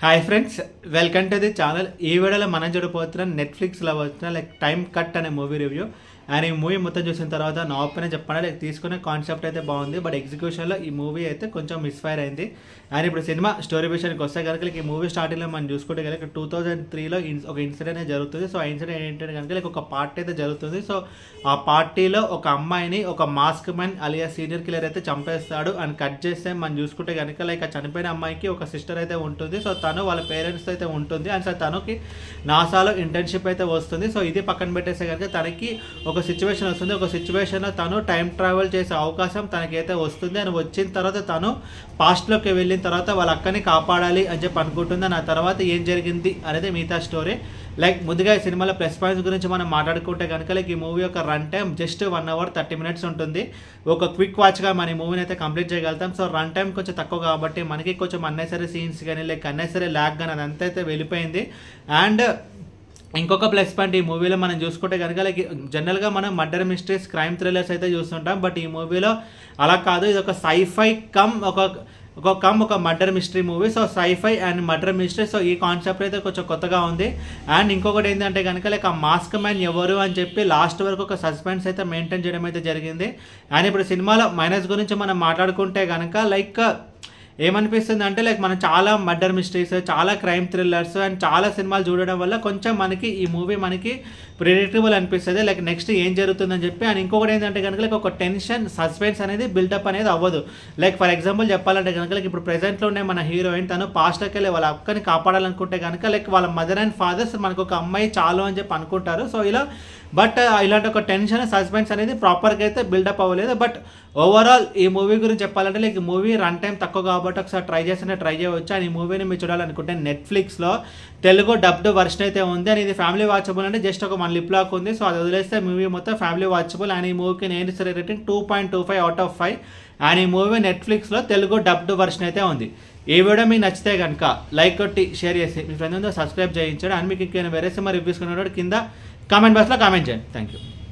hi friends welcome to the channel ఈ వీడియోలో మనం చూడబోతున్నాం నెట్ఫ్లిక్స్లో వచ్చిన లైక్ టైం కట్ అనే మూవీ రివ్యూ అండ్ ఈ మూవీ మొత్తం చూసిన తర్వాత నా ఒపీనియన్ చెప్పండి లైక్ తీసుకునే కాన్సెప్ట్ అయితే బాగుంది బట్ ఎగ్జిక్యూషన్లో ఈ మూవీ అయితే కొంచెం మిస్ఫైర్ అయింది అండ్ ఇప్పుడు సినిమా స్టోరీ విషయానికి వస్తే కనుక లైక్ ఈ మూవీ స్టార్టింగ్లో మనం చూసుకుంటే కనుక టూ థౌజండ్ త్రీలో ఒక ఇన్సిడెంట్ అయితే జరుగుతుంది సో ఆ ఇన్సిడెంట్ ఏంటంటే కనుక లైక్ ఒక పార్టీ అయితే జరుగుతుంది సో ఆ పార్టీలో ఒక అమ్మాయిని ఒక mask man alias senior killer అయితే చంపేస్తాడు అండ్ కట్ చేస్తే మనం చూసుకుంటే కనుక లైక్ ఆ చనిపోయిన అమ్మాయికి ఒక సిస్టర్ అయితే ఉంటుంది సో తను వాళ్ళ పేరెంట్స్ అయితే ఉంటుంది అండ్ సో తనకి నాసాలో ఇంటర్న్షిప్ అయితే వస్తుంది సో ఇది పక్కన పెట్టేస్తే కనుక తనకి ఒక సిచ్యువేషన్ వస్తుంది ఒక సిచ్యువేషన్లో తను టైం ట్రావెల్ చేసే అవకాశం తనకైతే వస్తుంది అని వచ్చిన తర్వాత తను పాస్ట్లోకి వెళ్ళిన తర్వాత వాళ్ళ అక్కని కాపాడాలి అని చెప్పి అనుకుంటుంది ఆ తర్వాత ఏం జరిగింది అనేది మిగతా స్టోరీ లైక్ ముందుగా ఈ సినిమాలో ప్లస్ పాయింట్స్ గురించి మనం మాట్లాడుకుంటే కనుక లైక్ ఈ మూవీ యొక్క run time just one hour thirty minutes ఉంటుంది ఒక క్విక్ వాచ్గా మన ఈ మూవీని అయితే కంప్లీట్ చేయగలుగుతాం సో రన్ టైం కొంచెం తక్కువ కాబట్టి మనకి కొంచెం అన్నెసరీ సీన్స్ కానీ లైక్ అన్నెసరీ ల్యాగ్ కానీ అదంతా అయితే వెళ్ళిపోయింది అండ్ ఇంకొక ప్లస్ పాయింట్ ఈ మూవీలో మనం చూసుకుంటే కనుక లైక్ జనరల్గా మనం మర్డర్ మిస్టరీస్ క్రైమ్ థ్రిల్లర్స్ అయితే చూస్తుంటాం బట్ ఈ మూవీలో అలా కాదు ఇది ఒక సైఫై కమ్ ఒక ఒక కమ్ ఒక murder mystery movie so sci-fi and murder mystery so ఈ కాన్సెప్ట్ అయితే కొంచెం కొత్తగా ఉంది అండ్ ఇంకొకటి ఏంటంటే కనుక లైక్ ఆ మాస్క్ మ్యాన్ ఎవరు అని చెప్పి లాస్ట్ వరకు ఒక సస్పెన్స్ అయితే మెయింటైన్ చేయడం అయితే జరిగింది అండ్ ఇప్పుడు సినిమాలో మైనస్ గురించి మనం మాట్లాడుకుంటే కనుక లైక్ ఏమనిపిస్తుంది అంటే లైక్ మనం చాలా మర్డర్ మిస్టరీస్ చాలా క్రైమ్ థ్రిల్లర్స్ అండ్ చాలా సినిమాలు చూడడం వల్ల కొంచెం మనకి ఈ మూవీ మనకి ప్రిడిక్టబుల్ అనిపిస్తుంది లైక్ నెక్స్ట్ ఏం జరుగుతుందని చెప్పి అండ్ ఇంకొకటి ఏంటంటే కనుక లైక్ ఒక టెన్షన్ సస్పెన్స్ అనేది బిల్డప్ అనేది అవ్వదు లైక్ ఫర్ ఎగ్జాంపుల్ చెప్పాలంటే కనుక లైక్ ఇప్పుడు ప్రెసెంట్లో ఉండే మన హీరోయిన్ తను పాస్ట్లోకి వెళ్ళి వాళ్ళ అక్కని కాపాడాలనుకుంటే కనుక లైక్ వాళ్ళ మదర్ అండ్ ఫాదర్స్ మనకు ఒక అమ్మాయి చాలు అని చెప్పి అనుకుంటారు సో ఇలా బట్ ఇలాంటి ఒక టెన్షన్ సస్పెన్స్ అనేది ప్రాపర్గా అయితే బిల్డప్ అవ్వలేదు బట్ ఓవరాల్ ఈ మూవీ గురించి చెప్పాలంటే లైక్ ఈ మూవీ రన్ టైం తక్కువ కాబట్టి ఒకసారి ట్రై చేస్తే ట్రై చేయవచ్చు అండ్ ఈ మూవీని మీరు చూడాలనుకుంటే నెట్ఫ్లిక్స్లో తెలుగు డబ్డ్ వర్షన్ అయితే ఉంది అండ్ ఇది ఫ్యామిలీ వాచబుల్ అంటే జస్ట్ ఒక మన లిప్ లాక్ ఉంది సో అది వదిలేస్తే మూవీ మొత్తం ఫ్యామిలీ వాచబుల్ అండ్ ఈ మూవీకి నేను సరే rating two point two five out of five and ఈ మూవీ నెట్ఫ్లిక్స్లో తెలుగు డబ్డ్ వర్షన్ అయితే ఉంది ఈ వీడియో మీకు నచ్చితే కనుక లైక్ కొట్టి షేర్ చేసి మీ ఫ్రెండ్ సబ్స్క్రైబ్ చేయించాడు అండ్ మీకు ఇంకేమైనా వేరే సినిమా రివ్యూస్ కొనేవాడు కింద కామెంట్ బాక్స్లో కామెంట్ చేయండి థ్యాంక్ యూ